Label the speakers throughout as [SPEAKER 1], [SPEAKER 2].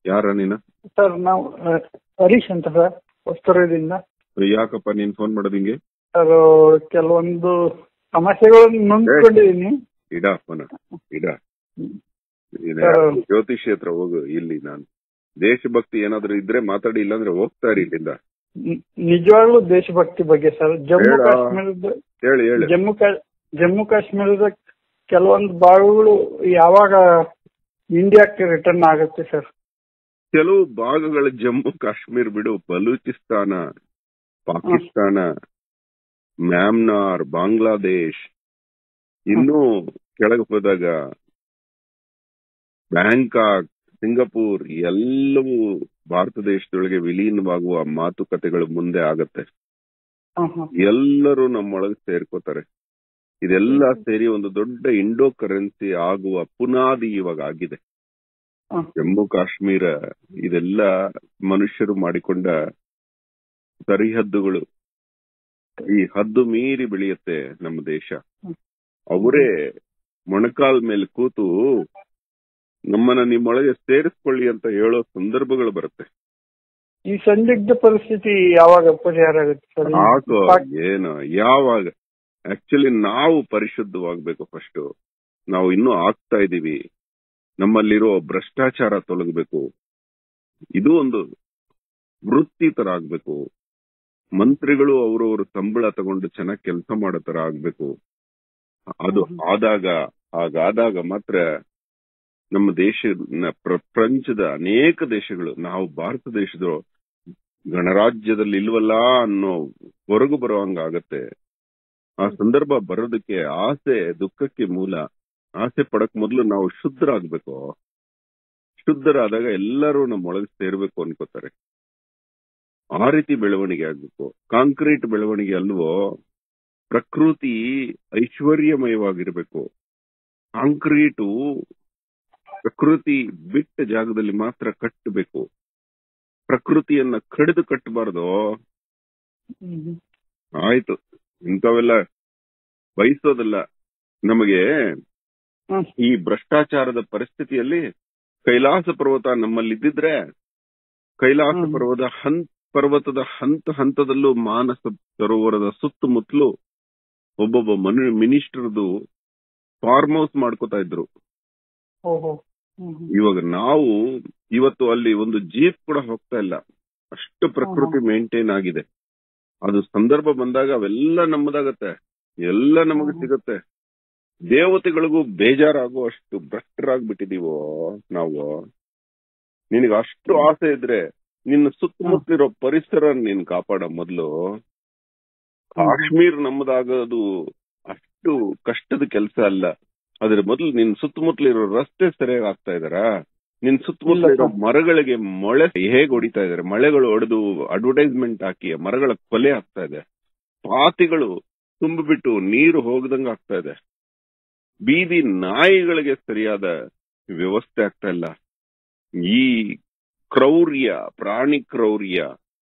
[SPEAKER 1] ಯಾರ ನೀನ
[SPEAKER 2] ಸರ್ ನಾವು ಆ, ಹರೀಶ್ ಅಂತ ಸರ್ ಹೊಸ್ತೂರದಿಂದ
[SPEAKER 1] ಯಾಕಪ್ಪ ನೀನ್ ಫೋನ್ ಮಾಡೋದು ಹಿಂಗೆ
[SPEAKER 2] ಸರ್ ಕೆಲವೊಂದು ಸಮಸ್ಯೆಗಳನ್ನು ನೊಂದ್ಕೊಂಡಿದ್ದೀನಿ
[SPEAKER 1] ಇಡ ಫೋನ್ ಇಡ ಇದ
[SPEAKER 2] ಸರ್.
[SPEAKER 1] ಜ್ಯೋತಿಷಿ ಹತ್ರ ಹೋಗು ಇಲ್ಲಿ ನಾನು ದೇಶಭಕ್ತಿ ಏನಾದ್ರೂ ಇದ್ರೆ ಮಾತಾಡಿ ಇಲ್ಲಾಂದ್ರೆ ಹೋಗ್ತಾ ಇರಿ ಇಲ್ಲಿಂದ
[SPEAKER 2] ನಿ- ನಿಜವಾಗ್ಲೂ ದೇಶಭಕ್ತಿ ಬಗ್ಗೆ ಸರ್ ಜಮ್ಮು
[SPEAKER 1] ಹೇಳ.
[SPEAKER 2] ಕಾಶ್ಮೀರದ
[SPEAKER 1] ಹೇಳಿ ಹೇಳಿ
[SPEAKER 2] ಜಮ್ಮು ಕಾ- ಜಮ್ಮು ಕಾಶ್ಮೀರದ ಕೆಲವೊಂದು ಭಾಗಗಳು ಯಾವಾಗ ಇಂಡಿಯಾಕ್ಕೆ ರಿಟರ್ನ್ ಆಗುತ್ತೆ ಸರ್
[SPEAKER 1] ಕೆಲವು ಭಾಗಗಳ ಜಮ್ಮು ಕಾಶ್ಮೀರ್ ಬಿಡು ಬಲೂಚಿಸ್ತಾನ ಪಾಕಿಸ್ತಾನ ಮ್ಯಾನ್ಮಾರ್ ಬಾಂಗ್ಲಾದೇಶ್ ಇನ್ನೂ ಕೆಳಗೆ ಹೋದಾಗ ಬ್ಯಾಂಕಾಕ್ ಸಿಂಗಪೂರ್ ಎಲ್ಲವೂ ಭಾರತ ದೇಶದೊಳಗೆ ವಿಲೀನವಾಗುವ ಮಾತುಕತೆಗಳು ಮುಂದೆ ಆಗತ್ತೆ
[SPEAKER 2] ಹ್ಮ್, ಹ್ಮ್.
[SPEAKER 1] ಎಲ್ಲರೂ ನಮ್ಮೊಳಗೆ ಸೇರ್ಕೋತಾರೆ ಇದೆಲ್ಲ ಸೇರಿ ಒಂದು ದೊಡ್ಡ ಇಂಡೋ ಕರೆನ್ಸಿ ಆಗುವ ಪುನಾದಿ ಇವಾಗ ಆಗಿದೆ
[SPEAKER 2] ಹ್ಮ್.
[SPEAKER 1] ಜಮ್ಮು ಕಾಶ್ಮೀರ ಇದೆಲ್ಲ ಮನುಷ್ಯರು ಮಾಡಿಕೊಂಡ ಸರಿಹದ್ದುಗಳು ಈ ಹದ್ದು ಮೀರಿ ಬೆಳೆಯುತ್ತೆ ನಮ್ಮ ದೇಶ
[SPEAKER 2] ಹ್ಮ್.
[SPEAKER 1] ಅವರೇ ಮೊಣಕಾಲ್ ಮೇಲೆ ಕೂತು ನಮ್ಮನ್ನ ನಿಮ್ಮೊಳಗೆ ಸೇರಿಸ್ಕೊಳ್ಳಿ ಅಂತ ಹೇಳೋ ಸಂದರ್ಭಗಳು ಬರುತ್ತೆ
[SPEAKER 2] ಈ ಸಂದಿಗ್ಧ ಪರಿಸ್ಥಿತಿ ಯಾವಾಗ ಪರಿಹಾರ ಆಗುತ್ತೆ ಸರ್ ಈ
[SPEAKER 1] ಆಗ
[SPEAKER 2] ಪಾಕ್-
[SPEAKER 1] ಏನು ಯಾವಾಗ ಆಕ್ಚುಲಿ ನಾವು ಪರಿಶುದ್ಧವಾಗ್ಬೇಕು ಫಸ್ಟ್ ನಾವು ಇನ್ನೂ ಆಗ್ತಾ ಇದೀವಿ ನಮ್ಮಲ್ಲಿರೋ ಭ್ರಷ್ಟಾಚಾರ ತೊಲಗಬೇಕು ಇದು ಒಂದು ವೃತ್ತಿ ತರ ಆಗ್ಬೇಕು ಮಂತ್ರಿಗಳು ಅವರವರು ಸಂಬಳ ತಗೊಂಡು ಚೆನ್ನಾಗಿ ಕೆಲಸ ಮಾಡೋ ತರ ಆಗ್ಬೇಕು ಅದು ಆದಾಗ ಹಾಗಾದಾಗ ಮಾತ್ರ ನಮ್ಮ ದೇಶ ಪ್ರಪಂಚದ ಅನೇಕ ದೇಶಗಳು ನಾವು ಭಾರತ ದೇಶದ ಗಣರಾಜ್ಯದಲ್ಲಿ ಇಲ್ವಲ್ಲ ಅನ್ನೋ ಹೊರಗು ಬರುವಂಗಾಗತ್ತೆ ಆ ಸಂದರ್ಭ ಬರೋದಕ್ಕೆ ಆಸೆ ದುಃಖಕ್ಕೆ ಮೂಲ ಆಸೆ ಪಡಕ್ ಮೊದಲು ನಾವು ಶುದ್ಧರಾಗ್ಬೇಕು ಶುದ್ಧರಾದಾಗ ಎಲ್ಲರೂ ನಮ್ಮೊಳಗೆ ಸೇರ್ಬೇಕು ಅನ್ಕೋತಾರೆ ಆ ರೀತಿ ಬೆಳವಣಿಗೆ ಆಗ್ಬೇಕು ಕಾಂಕ್ರೀಟ್ ಬೆಳವಣಿಗೆ ಅಲ್ವೋ ಪ್ರಕೃತಿ ಐಶ್ವರ್ಯಮಯವಾಗಿರ್ಬೇಕು ಕಾಂಕ್ರೀಟು ಪ್ರಕೃತಿ ಬಿಟ್ಟ ಜಾಗದಲ್ಲಿ ಮಾತ್ರ ಕಟ್ಟಬೇಕು ಪ್ರಕೃತಿಯನ್ನ ಕಡಿದು ಕಟ್ಟಬಾರ್ದು
[SPEAKER 2] ಹ್ಮ್, ಹ್ಮ್.
[SPEAKER 1] ಆಯ್ತು ಇಂಥವೆಲ್ಲ ಬಯಸೋದಲ್ಲ ನಮಗೆ
[SPEAKER 2] ಹ್ಮ್.
[SPEAKER 1] ಈ ಭ್ರಷ್ಟಾಚಾರದ ಪರಿಸ್ಥಿತಿಯಲ್ಲಿ ಕೈಲಾಸ ಪರ್ವತ ನಮ್ಮಲ್ಲಿದ್ದಿದ್ರೆ ಕೈಲಾಸ
[SPEAKER 2] ಹ್ಮ್.
[SPEAKER 1] ಪರ್ವತ ಹಂತ ಪರ್ವತದ ಹಂತ ಹಂತದಲ್ಲೂ ಮಾನಸ ಸರೋವರದ ಸುತ್ತಮುತ್ತಲು ಒಬ್ಬೊಬ್ಬ ಮನು ಮಿನಿಸ್ಟರ್ದು ಫಾರ್ಮ್ ಹೌಸ್ ಮಾಡ್ಕೋತಾ ಇದ್ರು
[SPEAKER 2] ಓಹೋ ಹ್ಮ್, ಹ್ಮ್.
[SPEAKER 1] ಇವಾಗ ನಾವು ಇವತ್ತು ಅಲ್ಲಿ ಒಂದು ಜೀಪ್ ಕೂಡ ಹೋಗ್ತಾ ಇಲ್ಲ ಅಷ್ಟು ಪ್ರಕೃತಿ ಮೇಂಟೈನ್ ಆಗಿದೆ ಅದು ಸಂದರ್ಭ ಬಂದಾಗ ಅವೆಲ್ಲ ನಮ್ಮದಾಗತ್ತೆ ಎಲ್ಲ ನಮಗೆ
[SPEAKER 2] ಹ್ಮ್.
[SPEAKER 1] ಸಿಗತ್ತೆ ದೇವತೆಗಳಿಗೂ ಬೇಜಾರಾಗೋ ಅಷ್ಟು ಭ್ರಷ್ಟರಾಗ್ಬಿಟ್ಟಿದೀವೋ ನಾವು ನಿನಗೆ ಅಷ್ಟು ಆಸೆ ಇದ್ರೆ ನಿನ್ನ ಸುತ್ತಮುತ್ತಲಿರೋ ಪರಿಸರ ನೀನ್ ಕಾಪಾಡ ಮೊದ್ಲು ಕಾಶ್ಮೀರ್ ನಮ್ಮದಾಗೋದು ಅಷ್ಟು ಕಷ್ಟದ ಕೆಲಸ ಅಲ್ಲ ಅದ್ರ ಮೊದಲು ನಿನ್ ಸುತ್ತಮುತ್ತಲಿರೋ ರಸ್ತೆ ಸರಿಯಾಗಿ ಆಗ್ತಾ ಇದಾರಾ ನಿನ್ ಸುತ್ತಮುತ್ತಲಿರೋ
[SPEAKER 2] ಇಲ್ಲ ಸರ್.
[SPEAKER 1] ಮರಗಳಿಗೆ ಮೊಳೆ ಹೇಗೆ ಹೊಡಿತಾ ಇದಾರೆ ಮಳೆಗಳು ಹೊಡೆದು ಅಡ್ವರ್ಟೈಸ್ಮೆಂಟ್ ಹಾಕಿ ಮರಗಳ ಕೊಲೆ ಆಗ್ತಾ ಇದೆ ಪಾತಿಗಳು ತುಂಬಿಬಿಟ್ಟು ನೀರು ಹೋಗದಂಗ ಆಗ್ತಾ ಇದೆ ಬೀದಿ ನಾಯಿಗಳಿಗೆ ಸರಿಯಾದ ವ್ಯವಸ್ಥೆ ಆಗ್ತಾ ಇಲ್ಲ ಈ ಕ್ರೌರ್ಯ ಪ್ರಾಣಿ ಕ್ರೌರ್ಯ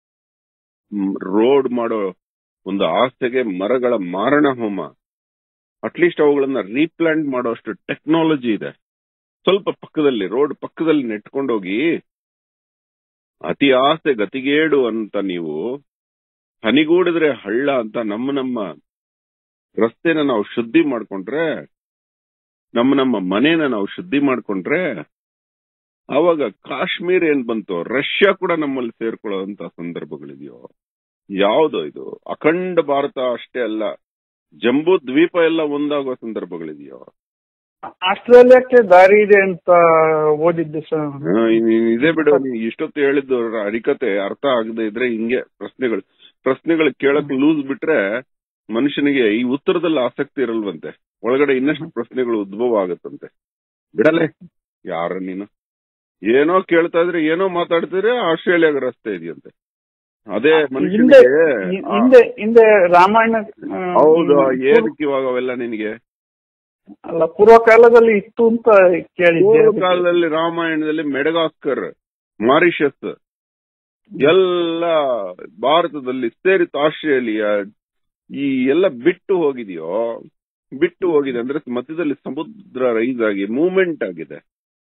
[SPEAKER 1] ರೋಡ್ ಮಾಡೋ ಒಂದು ಆಸೆಗೆ ಮರಗಳ ಮಾರಣ ಹೋಮ ಅಟ್ಲೀಸ್ಟ್ ಅವುಗಳನ್ನ ರೀಪ್ಲಾಂಟ್ ಮಾಡೋ ಅಷ್ಟು ಟೆಕ್ನಾಲಜಿ ಇದೆ ಸ್ವಲ್ಪ ಪಕ್ಕದಲ್ಲಿ ರೋಡ್ ಪಕ್ಕದಲ್ಲಿ ನೆಟ್ಕೊಂಡೋಗಿ ಅತಿ ಆಸೆ ಗತಿಗೇಡು ಅಂತ ನೀವು ಹನಿಗೂಡಿದ್ರೆ ಹಳ್ಳ ಅಂತ ನಮ್ಮ ನಮ್ಮ ರಸ್ತೆನ ನಾವು ಶುದ್ಧಿ ಮಾಡ್ಕೊಂಡ್ರೆ ನಮ್ಮ ನಮ್ಮ ಮನೇನ ನಾವು ಶುದ್ಧಿ ಮಾಡ್ಕೊಂಡ್ರೆ ಅವಾಗ ಕಾಶ್ಮೀರ್ ಏನ್ ಬಂತು ರಷ್ಯಾ ಕೂಡ ನಮ್ಮಲ್ಲಿ ಸೇರ್ಕೊಳ್ಳುವಂತ ಸಂದರ್ಭಗಳಿದೆಯೋ ಯಾವ್ದು ಇದು ಅಖಂಡ ಭಾರತ ಅಷ್ಟೇ ಅಲ್ಲ ಜಂಬೂ ದ್ವೀಪ ಎಲ್ಲ ಒಂದಾಗುವ ಸಂದರ್ಭಗಳಿದೆಯೋ
[SPEAKER 2] ಆಸ್ಟ್ರೇಲಿಯಾಕ್ಕೆ ದಾರಿ ಇದೆ ಅಂತ ಓದಿದ್ದೆ ಸರ್
[SPEAKER 1] ಹಾ, ಇನ್- ಇನ್ ಇದೇ ಬಿಡು ನೀನ್ ಇಷ್ಟೊತ್ತು ಹೇಳಿದ್ದು ಹರಿಕತೆ ಅರ್ಥ ಆಗದೆ ಇದ್ರೆ ಹಿಂಗೆ ಪ್ರಶ್ನೆಗಳು ಪ್ರಶ್ನೆಗಳು ಕೇಳಕ್ ಲೂಸ್ ಬಿಟ್ರೆ ಮನುಷ್ಯನಿಗೆ ಈ ಉತ್ತರದಲ್ಲಿ ಆಸಕ್ತಿ ಇರಲ್ವಂತೆ ಒಳಗಡೆ ಇನ್ನಷ್ಟು ಪ್ರಶ್ನೆಗಳು ಉದ್ಭವ ಆಗತ್ತಂತೆ ಬಿಡಲೆ ಯಾರ ನೀನು ಏನೋ ಕೇಳ್ತಾ ಇದ್ರೆ ಏನೋ ಮಾತಾಡ್ತಿದ್ರೆ ಆಸ್ಟ್ರೇಲಿಯಾಗ ರಸ್ತೆ ಇದೆಯಂತೆ ಅದೇ
[SPEAKER 2] ಹಿಂದೆ
[SPEAKER 1] ಮನುಷ್ಯನಿಗೆ
[SPEAKER 2] ಹಿ- ಹಿಂದೆ ಹಿಂದೆ ರಾಮಾಯಣ ಆ,
[SPEAKER 1] ಹೌದು
[SPEAKER 2] ಪೂರ್ವ-
[SPEAKER 1] ಏನಕ್ಕೆ ಇವಾಗ ಅವೆಲ್ಲ ನಿನಗೆ
[SPEAKER 2] ಅಲ್ಲ ಪೂರ್ವ ಕಾಲದಲ್ಲಿ ಇತ್ತು ಅಂತ ಕೇಳಿದ್ದೆ
[SPEAKER 1] ಪೂರ್ವ
[SPEAKER 2] ಅದಕ್ಕೆ.
[SPEAKER 1] ಕಾಲದಲ್ಲಿ ರಾಮಾಯಣದಲ್ಲಿ ಮೆಡಗಾಸ್ಕರ್ ಮಾರಿಷಸ್ ಎಲ್ಲ ಭಾರತದಲ್ಲಿ ಸೇರಿತು ಆಸ್ಟ್ರೇಲಿಯಾ ಈ ಎಲ್ಲ ಬಿಟ್ಟು ಹೋಗಿದೆಯೋ ಬಿಟ್ಟು ಹೋಗಿದೆ ಅಂದ್ರೆ ಮಧ್ಯದಲ್ಲಿ ಸಮುದ್ರ ರೈಸ್ ಆಗಿ ಮೂವ್ಮೆಂಟ್ ಆಗಿದೆ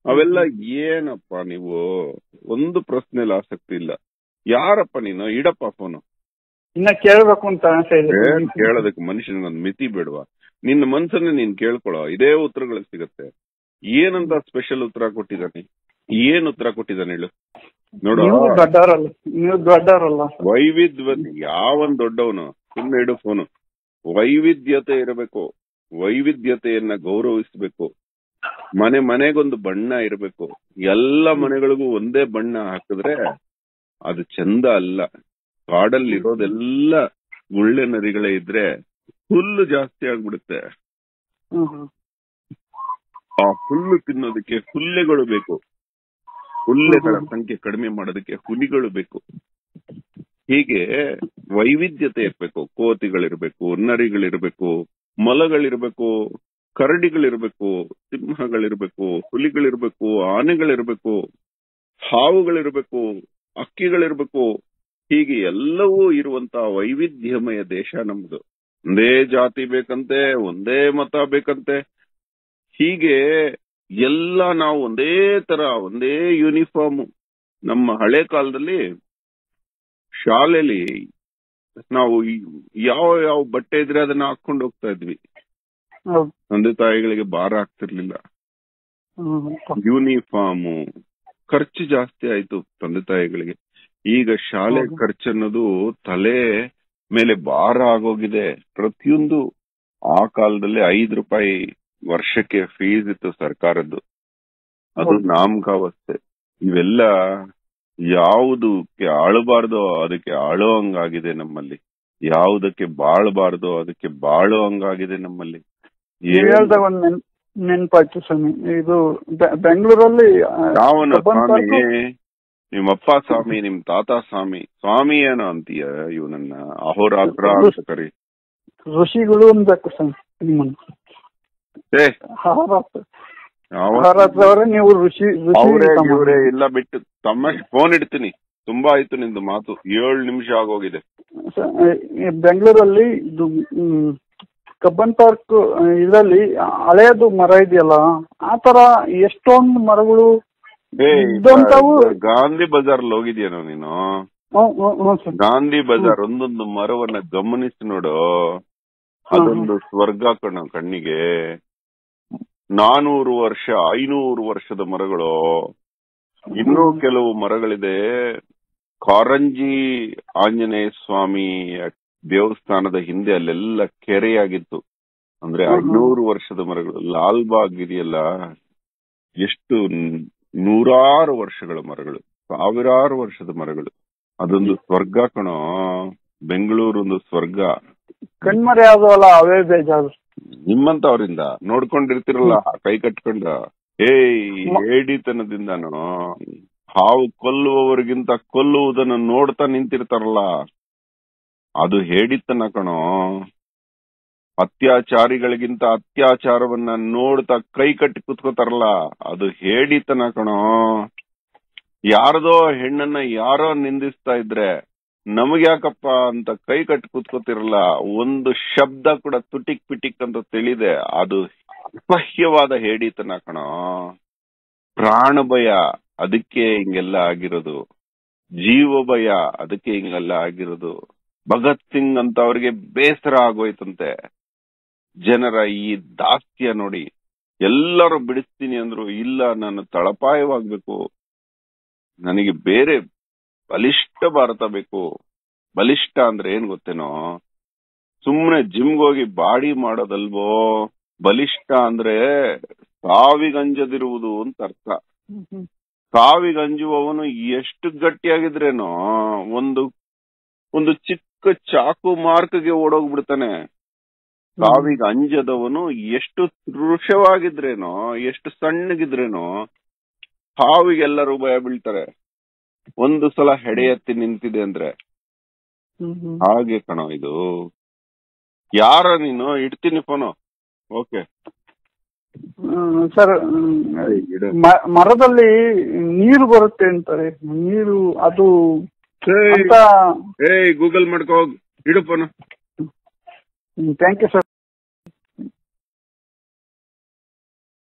[SPEAKER 1] ಅವೆಲ್ಲ ಏನಪ್ಪ ನೀವು ಒಂದು ಪ್ರಶ್ನೆಯಲ್ಲಿ ಆಸಕ್ತಿ ಇಲ್ಲ ಯಾರಪ್ಪ ನೀನು ಇಡಪ್ಪ ಫೋನು
[SPEAKER 2] ಇನ್ನ ಕೇಳ್ಬೇಕು ಅಂತ ಆಸೆ ಇದೆ
[SPEAKER 1] ಏನ್ ಕೇಳೋದಕ್ಕೆ ಮನುಷ್ಯನಿಗೊಂದು ಮಿತಿ ಬೇಡವಾ ನಿನ್ನ ಮನ್ಸನ್ನೇ ನೀನ್ ಕೇಳ್ಕೊಳ್ಳೋ ಇದೇ ಉತ್ತರಗಳು ಸಿಗತ್ತೆ ಏನಂತ ಸ್ಪೆಷಲ್ ಉತ್ತರ ಕೊಟ್ಟಿದ್ದಾನೆ ಏನ್ ಉತ್ತರ ಕೊಟ್ಟಿದ್ದಾನೆ ಹೇಳು ನೋಡು
[SPEAKER 2] ನೀವು ದೊಡ್ಡವರಲ್ಲ ನೀವು ದೊಡ್ಡವರಲ್ಲ
[SPEAKER 1] ವೈವಿಧ್ಯ ಯಾವನ್ ದೊಡ್ಡವನು ಸುಮ್ಮನೆ ಇಡು ಫೋನು ವೈವಿಧ್ಯತೆ ಇರಬೇಕು ವೈವಿಧ್ಯತೆಯನ್ನ ಗೌರವಿಸಬೇಕು ಮನೆ ಮನೆಗೊಂದು ಬಣ್ಣ ಇರಬೇಕು ಎಲ್ಲ ಮನೆಗಳಿಗೂ ಒಂದೇ ಬಣ್ಣ ಹಾಕಿದ್ರೆ ಅದು ಚಂದ ಅಲ್ಲ ಕಾಡಲ್ಲಿ ಇರೋದೆಲ್ಲ ಗುಳ್ಳೆ ನರಿಗಳೇ ಇದ್ರೆ ಹುಲ್ಲು ಜಾಸ್ತಿ ಆಗ್ಬಿಡುತ್ತೆ
[SPEAKER 2] ಹ್ಮ್ ಹ್ಮ್.
[SPEAKER 1] ಆ ಹುಲ್ಲು ತಿನ್ನೋದಕ್ಕೆ ಹುಲ್ಲೆಗಳು ಬೇಕು ಹುಲ್ಲೆಗಳ ಸಂಖ್ಯೆ ಕಡಿಮೆ ಮಾಡೋದಕ್ಕೆ ಹುಲಿಗಳು ಬೇಕು ಹೀಗೆ ವೈವಿಧ್ಯತೆ ಇರ್ಬೇಕು ಕೋತಿಗಳಿರ್ಬೇಕು ನರಿಗಳಿರ್ಬೇಕು ಮೊಲಗಳಿರ್ಬೇಕು ಕರಡಿಗಳಿರ್ಬೇಕು ಸಿಂಹಗಳಿರ್ಬೇಕು ಹುಲಿಗಳಿರ್ಬೇಕು ಆನೆಗಳಿರ್ಬೇಕು ಹಾವುಗಳಿರ್ಬೇಕು ಅಕ್ಕಿಗಳಿರ್ಬೇಕು ಹೀಗೆ ಎಲ್ಲವೂ ಇರುವಂತಹ ವೈವಿಧ್ಯಮಯ ದೇಶ ನಮ್ದು ಒಂದೇ ಜಾತಿ ಬೇಕಂತೆ ಒಂದೇ ಮತ ಬೇಕಂತೆ ಹೀಗೆ ಎಲ್ಲ ನಾವು ಒಂದೇ ತರ ಒಂದೇ ಯೂನಿಫಾರ್ಮ್ ನಮ್ಮ ಹಳೆ ಕಾಲದಲ್ಲಿ ಶಾಲೆಲಿ ನಾವು ಈ- ಯಾವ ಯಾವ ಬಟ್ಟೆ ಇದ್ರೆ ಅದನ್ನ ಹಾಕೊಂಡು ಹೋಗ್ತಾ ಇದ್ವಿ
[SPEAKER 2] ಹೌದು
[SPEAKER 1] ತಂದೆ ತಾಯಿಗಳಿಗೆ ಭಾರ ಆಗ್ತಿರ್ಲಿಲ್ಲ
[SPEAKER 2] ಹ್ಮ್
[SPEAKER 1] ಯೂನಿಫಾರ್ಮು ಖರ್ಚು ಜಾಸ್ತಿ ಆಯ್ತು ತಂದೆ ತಾಯಿಗಳಿಗೆ ಈಗ ಶಾಲೆ
[SPEAKER 2] ಹೌದು.
[SPEAKER 1] ಖರ್ಚು ಅನ್ನೋದು ತಲೆ ಮೇಲೆ ಭಾರ ಆಗೋಗಿದೆ ಪ್ರತಿಯೊಂದು ಆ ಕಾಲದಲ್ಲಿ ಐದು ರೂಪಾಯಿ ವರ್ಷಕ್ಕೆ ಫೀಸ್ ಇತ್ತು ಸರ್ಕಾರದ್ದು ಅದು
[SPEAKER 2] ಹೌದು.
[SPEAKER 1] ನಾಮಕಾವಸ್ಥೆ ಇವೆಲ್ಲ ಯಾವುದಕ್ಕೆ ಆಳಬಾರ್ದೋ ಅದಕ್ಕೆ ಆಳೋ ಹಂಗಾಗಿದೆ ನಮ್ಮಲ್ಲಿ ಯಾವುದಕ್ಕೆ ಬಾಳಬಾರ್ದೋ ಅದಕ್ಕೆ ಬಾಳೋ ಹಂಗಾಗಿದೆ ನಮ್ಮಲ್ಲಿ
[SPEAKER 2] ನೀವ್
[SPEAKER 1] ಏನ್-
[SPEAKER 2] ಹೇಳ್ದಾಗ ಒಂದ್ ನೆನ್ ನೆನ್ಪಾಯ್ತು ಸ್ವಾಮಿ ಇದು ಬೆ- ಬೆಂಗಳೂರಲ್ಲಿ ಆ,
[SPEAKER 1] ಯಾವನ
[SPEAKER 2] ಕಬ್ಬನ್
[SPEAKER 1] ಸ್ವಾಮಿ
[SPEAKER 2] ಪಾರ್ಕು-
[SPEAKER 1] ನಿಮ್ಮಪ್ಪ ಸ್ವಾಮಿ ನಿಮ್ ತಾತ ಸ್ವಾಮಿ ಸ್ವಾಮಿ ಏನೋ ಅಂತೀಯ ಇವನನ್ನ ಅಹೋರಾತ್ರ ಅಂತ ಕರಿ
[SPEAKER 2] ಋಷಿಗಳು ಅನ್ಬೇಕು ಸ್ವಾಮಿ ನಿಮ್ಮನ್ನ
[SPEAKER 1] ಏ
[SPEAKER 2] ಹಾರಾತ್
[SPEAKER 1] ಯಾವ
[SPEAKER 2] ಹಾರಾತ್ ಅವರೇ ನೀವು ಋಷಿ ಋಷಿ
[SPEAKER 1] ಅವ್ರೇ
[SPEAKER 2] ತಮ್ಮ.
[SPEAKER 1] ಇವ್ರೇ ಇಲ್ಲ ಬಿಟ್ಟು ತಮ್ಮ ಫೋನ್ ಇಡ್ತೀನಿ ತುಂಬಾ ಆಯ್ತು ನಿಂದು ಮಾತು ಏಳು ನಿಮಿಷ ಆಗೋಗಿದೆ
[SPEAKER 2] ಸ- ಈ ಬೆಂಗಳೂರಲ್ಲಿ ಇದು ಮ್, ಕಬ್ಬನ್ ಪಾರ್ಕ್ ಇದರಲ್ಲಿ ಹಳೆಯದು ಮರ ಇದೆಯಲ್ಲ ಆ ತರ ಎಷ್ಟೊಂದು ಮರಗಳು
[SPEAKER 1] ಏ
[SPEAKER 2] ಇದ್ದಂಥವು
[SPEAKER 1] ಗಾಂಧಿ ಬಜಾರ್ ಹೋಗಿದ್ಯೇನೋ ನೀನು
[SPEAKER 2] ಹ್ಮ್, ಹ್ಮ್, ಹ್ಮ್ ಸರ್.
[SPEAKER 1] ಗಾಂಧಿ ಬಜಾರ್ ಒಂದೊಂದು ಮರವನ್ನ ಗಮನಿಸಿ ನೋಡು ಅದೊಂದು ಸ್ವರ್ಗ ಕಣ ಕಣ್ಣಿಗೆ ನಾನೂರು ವರ್ಷ ಐನೂರು ವರ್ಷದ ಮರಗಳು ಇನ್ನೂ ಕೆಲವು ಮರಗಳಿದೆ ಕಾರಂಜಿ ಆಂಜನೇಯ ಸ್ವಾಮಿ ದೇವಸ್ಥಾನದ ಹಿಂದೆ ಅಲ್ಲೆಲ್ಲ ಕೆರೆಯಾಗಿತ್ತು ಅಂದ್ರೆ
[SPEAKER 2] ಹ್ಮ್ ಹ್ಮ್.
[SPEAKER 1] ಐನೂರು ವರ್ಷದ ಮರಗಳು ಲಾಲ್ಬಾಗ್ ಇದೆಯಲ್ಲ ಎಷ್ಟು ನ್- ನೂರಾರು ವರ್ಷಗಳ ಮರಗಳು ಸಾವಿರಾರು ವರ್ಷದ ಮರಗಳು ಅದೊಂದು ಸ್ವರ್ಗ ಕಣೋ ಬೆಂಗಳೂರು ಒಂದು ಸ್ವರ್ಗ
[SPEAKER 2] ಕಣ್ಮರೆ ಆದವಲ್ಲ ಅವೇ ಬೇಜಾರು
[SPEAKER 1] ನಿಮ್ಮಂತವರಿಂದ ನೋಡ್ಕೊಂಡಿರ್ತಿರಲ್ಲ ಕೈ ಕಟ್ಕೊಂಡ ಏಯ್
[SPEAKER 2] ಮ-
[SPEAKER 1] ಹೇಡಿತನದಿಂದನೋ ಹಾವು ಕೊಲ್ಲುವವರಿಗಿಂತ ಕೊಲ್ಲುವುದನ್ನು ನೋಡ್ತಾ ನಿಂತಿರ್ತಾರಲ್ಲ ಅದು ಹೇಡಿತನ ಕಣೋ ಅತ್ಯಾಚಾರಿಗಳಿಗಿಂತ ಅತ್ಯಾಚಾರವನ್ನ ನೋಡ್ತಾ ಕೈ ಕಟ್ಟಿ ಕುತ್ಕೋತಾರಲ್ಲ ಅದು ಹೇಡಿತನ ಕಣೋ ಯಾರದೋ ಹೆಣ್ಣನ್ನ ಯಾರೋ ನಿಂದಿಸ್ತಾ ಇದ್ರೆ ನಮಗ್ಯಾಕಪ್ಪ ಅಂತ ಕೈ ಕಟ್ಟಿ ಕೂತ್ಕೋತಿರಲ್ಲ ಒಂದು ಶಬ್ದ ಕೂಡ ತುಟಿಕ್ ಪಿಟಿಕ್ ಅಂತ ತಿಳಿದೆ ಅದು ಅಸಹ್ಯವಾದ ಹೇಡಿತನ ಕಣೋ ಪ್ರಾಣ ಭಯ ಅದಕ್ಕೆ ಹಿಂಗೆಲ್ಲ ಆಗಿರೋದು ಜೀವ ಭಯ ಅದಕ್ಕೆ ಹಿಂಗೆಲ್ಲ ಆಗಿರೋದು ಭಗತ್ ಸಿಂಗ್ ಅಂತ ಅವ್ರಿಗೆ ಬೇಸರ ಆಗೋಯ್ತಂತೆ ಜನರ ಈ ದಾಸ್ಯ ನೋಡಿ ಎಲ್ಲರೂ ಬಿಡಿಸ್ತೀನಿ ಅಂದ್ರು ಇಲ್ಲ ನಾನು ತಳಪಾಯವಾಗ್ಬೇಕು ನನಗೆ ಬೇರೆ ಬಲಿಷ್ಠ ಭಾರತ ಬೇಕು ಬಲಿಷ್ಠ ಅಂದ್ರೆ ಏನ್ ಗೊತ್ತೇನೋ ಸುಮ್ನೆ ಜಿಮ್ಗೆ ಹೋಗಿ ಬಾಡಿ ಮಾಡೋದಲ್ವೋ ಬಲಿಷ್ಠ ಅಂದ್ರೆ ಸಾವಿಗಂಜದಿರುವುದು ಅಂತ ಅರ್ಥ ಸಾವಿಗಂಜುವವನು ಎಷ್ಟು ಗಟ್ಟಿಯಾಗಿದ್ರೇನೋ ಒಂದು ಒಂದು ಚಿಕ್ಕ ಚಾಕು ಮಾರ್ಕ್ಗೆ ಓಡೋಗ್ಬಿಡ್ತಾನೆ ಸಾವಿಗೆ ಅಂಜದವನು ಎಷ್ಟು ವೃಷವಾಗಿದ್ರೇನೋ ಎಷ್ಟು ಸಣ್ಣಗಿದ್ರೇನೋ ಹಾವಿಗೆಲ್ಲರೂ ಭಯ ಬೀಳ್ತಾರೆ ಒಂದು ಸಲ ಹೆಡೆ ಎತ್ತಿ ನಿಂತಿದೆ ಅಂದ್ರೆ ಹಾಗೆ ಕಣೋ ಇದು ಯಾರ ನೀನು ಇಡ್ತೀನಿ ಫೋನು ಓಕೆ
[SPEAKER 2] ಸರ್ ಮ- ಮರದಲ್ಲಿ ನೀರು ಬರುತ್ತೆ ಅಂತಾರೆ ನೀರು ಅದು ಅಂತ
[SPEAKER 1] ಏಯ್ ಗೂಗಲ್ ಮಾಡ್ಕೋ ಹೋಗ್ ಇಡು ಫೋನು
[SPEAKER 2] ಥ್ಯಾಂಕ್ ಯು ಸರ್